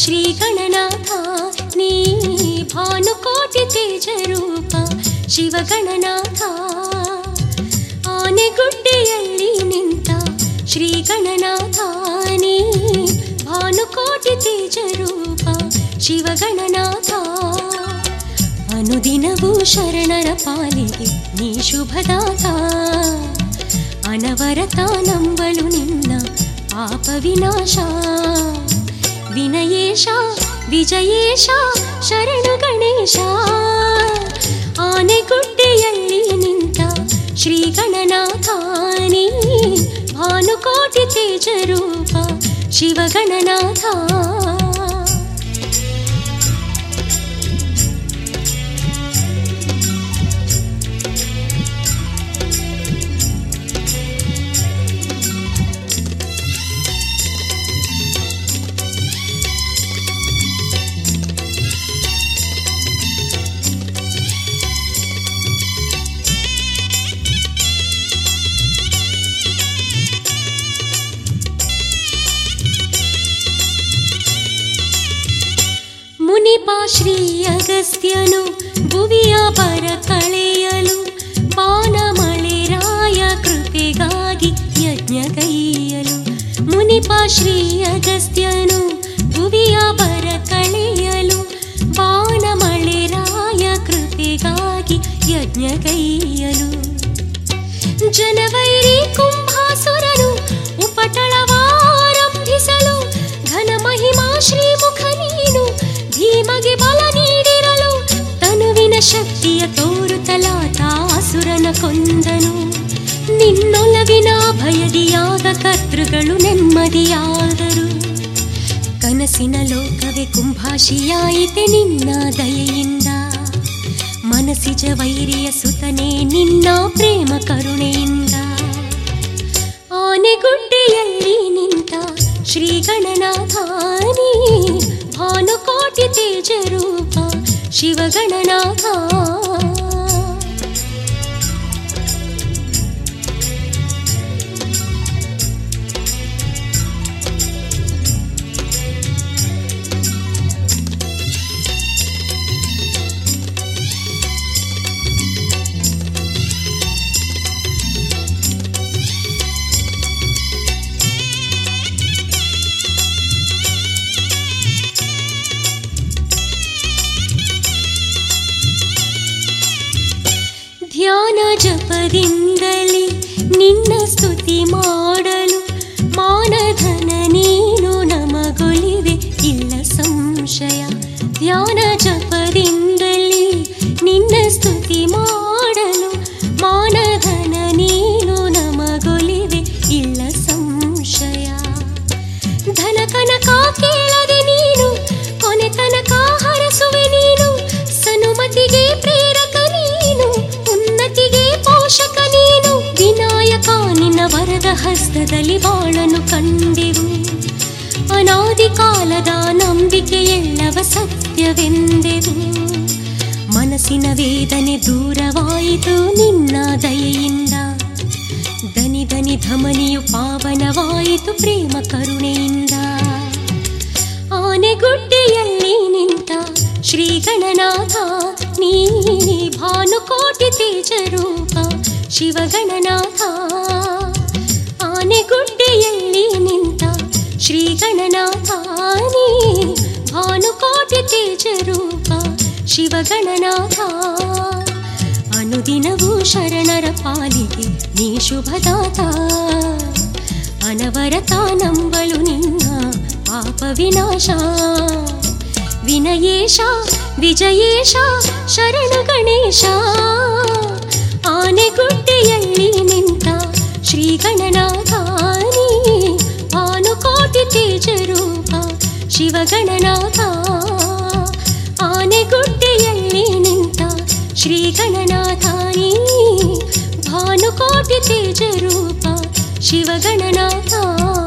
ಶ್ರೀಗಣನಾಥ ನೀ ಭಾನುಕೋಟಿ ತೇಜ ರೂಪ ಶಿವಗಣನಾಥ ಆನೆಗುಡ್ಡೆಯಲ್ಲಿ ನಿಂತ ಶ್ರೀಗಣನಾಥ ನೀ ಭಾನುಕೋಟಿ ತೇಜ ರೂಪ ಶಿವಗಣನಾಥ ಅನುದಿನವೂ ಶರಣರ ಪಾಲಿಗೆ ನೀ ಶುಭದಾತ ಅನವರತ ನಂಬಲು ನಿನ್ನ ಪಾಪ ವಿನಾಶ ವಿನಯೇಶ ವಿಜಯೇಶ ಶರಣು ಗಣೇಶ ಆನೆಗುಡ್ಡೆಯಲ್ಲಿ ನಿಂತ ಶ್ರೀ ಗಣನಾಥ ನೀ ಭಾನುಕೋಟಿ ತೇಜ ರೂಪ ಶಿವಗಣನಾಥ ಮುನಿಪ ಶ್ರೀ ಅಗಸ್ತ್ಯನು ಭುವಿಯ ಬರ ಕಳೆಯಲು ಬಾನ ಮಳೆರಾಯ ಕೃಪೆಗಾಗಿ ಯಜ್ಞಗೈಯಲು ಮುನಿಪ ಶ್ರೀ ಅಗಸ್ತ್ಯನು ಭುವಿಯ ಬರ ಕಳೆಯಲು ಬಾನ ಮಳೆರಾಯ ಕೃಪೆಗಾಗಿ ಯಜ್ಞಗೈಯಲು ಜನವೈರಿ ಕುಂಭಾಸುರನು ಉಪಟಳವಾರಂಭಿಸಲು ಘನ ಮಹಿಮಾ ಶ್ರೀಮುಖ ನೀನು ಭೀಮಗೆ ಬಲ ನೀಡಿರಲು ತನುವಿನ ಶಕ್ತಿಯ ತೋರುತ್ತಲಾತಾಸುರನ ಕೊಂದನು ನಿನ್ನೊಲವಿನ ಭಯದಿಯಾದ ಕರ್ತೃಗಳು ನೆಮ್ಮದಿಯಾದರು ಕನಸಿನ ಲೋಕವೇ ಕುಂಭಾಷಿಯಾಯಿತೆ ನಿನ್ನ ದಯೆಯಿಂದ ಮನಸಿಜ ವೈರಿಯ ಸುತನೆ ನಿನ್ನ ಪ್ರೇಮ ಕರುಣೆಯಿಂದ ಆನೆಗುಡ್ಡೆಯಲ್ಲಿ ನಿಂತ ಶ್ರೀ ಗಣನಾಥ ನೀ ಭಾನುಕೋಟಿ ತೇಜ ರೂಪ ಶಿವಗಣನಾಥ ಧ್ಯಾನ ಜಪದಿಂದಲೇ ನಿನ್ನ ಸ್ತುತಿ ಮಾಡಲು ಮಾನಧನ ನೀನು ನಮಗೊಲಿವೆ ಇಲ್ಲ ಸಂಶಯ ಧ್ಯಾನ ಜಪದಿಂದಲೇ ನಿನ್ನ ಸ್ತುತಿ ಮಾಡಲು ಮಾನಧನ ನೀನು ನಮಗೊಲಿವೆ ಇಲ್ಲ ಸಂಶಯ ಧನ ಕನಕ ಕೇಳದೆ ನೀನು ಕೊನೆ ತನಕ ಹರಸುವೆ ನೀನು ಸನುಮತಿಗೆ ಪ್ರೇರಕ ನೀನು ಉನ್ನತಿಗೆ ಪೋಷಕ ನೀನು ವಿನಾಯಕ ನಿನ್ನ ವರದ ಹಸ್ತದಲ್ಲಿ ಬಾಳನು ಕಂಡೆವು ಅನಾದಿ ಕಾಲದ ನಂಬಿಕೆ ಎಲ್ಲವ ಸತ್ಯವೆಂದೆವು ಮನಸ್ಸಿನ ವೇದನೆ ದೂರವಾಯಿತು ನಿನ್ನ ದಯೆಯಿಂದ ದನಿ ದನಿ ಧಮನಿಯು ಪಾವನವಾಯಿತು ಪ್ರೇಮ ಕರುಣೆಯಿಂದ ಆನೆಗುಡ್ಡೆಯಲ್ಲಿ ನಿಂತ ಶ್ರೀ ಗಣನಾಥ ನೀ ಭಾನುಕೋಟಿ ತೇಜ ರೂಪ ಶಿವಗಣನಾಥ ಆನೆಗುಡ್ಡೆಯಲ್ಲಿ ನಿಂತ ಶ್ರೀ ಗಣನಾಥ ನೀ ಭಾನುಕೋಟಿ ತೇಜ ರೂಪ ಶಿವಗಣನಾಥ ಅನುದಿನವೂ ಶರಣರ ಪಾಲಿಗೆ ನೀ ಶುಭದಾತ ಅನವರತ ನಂಬಲು ನಿನ್ನ ಪಾಪ ವಿನಾಶ ವಿನಯೇಶ ವಿಜಯೇಶ ಶರಣು ಗಣೇಶ ಆನೆಗುಡ್ಡೆಯಲ್ಲಿ ನಿಂತ ಶ್ರೀ ಗಣನಾಥ ನೀ ಭಾನುಕೋಟಿ ತೇಜ ರೂಪ ಶಿವಗಣನಾಥ ಆನೆಗುಡ್ಡೆಯಲ್ಲಿ ನಿಂತ ಶ್ರೀ ಗಣನಾಥ ನೀ ಭಾನುಕೋಟಿ ತೇಜ ರೂಪ ಶಿವಗಣನಾಥ